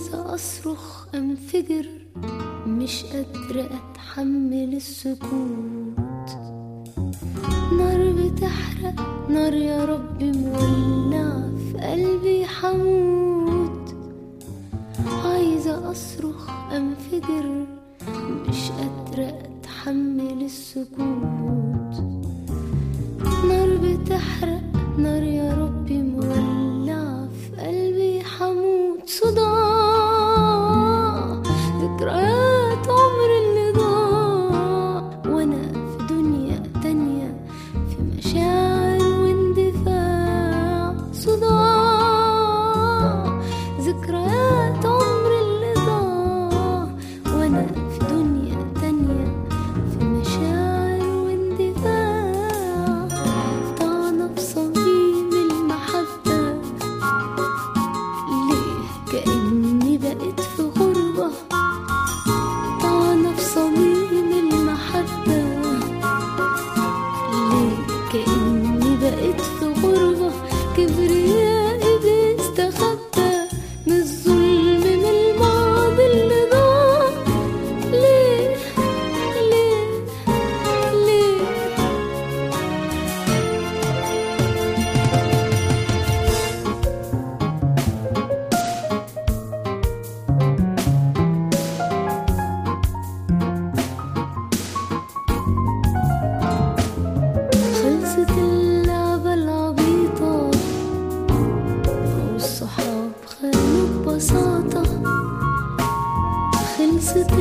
عايزة أصرخ أنفجر مش قادرة أتحمل السكوت نار بتحرق نار يا رب مولعة في قلبي حموت عايزة أصرخ أنفجر مش قادرة أتحمل السكوت نار بتحرق نار يا ربي مولعة في قلبي حموت صداع ذكريات عمر اللي ضاع وانا في دنيا تانية في مشاعر واندفاع صداع ذكريات عمر اللي ضاع وانا في دنيا تانية في مشاعر واندفاع طعنة في صميم المحبة ليه كأني بقيت في غربة طعنة في صميم المحبة ليه كأني بقيت في غربة كبريائي بيستخبى من الظلم من الماضي اللي ضاع ليه ليه ليه خلصت اللعبة العبيطة والصحاب خانوا ببساطة خلصت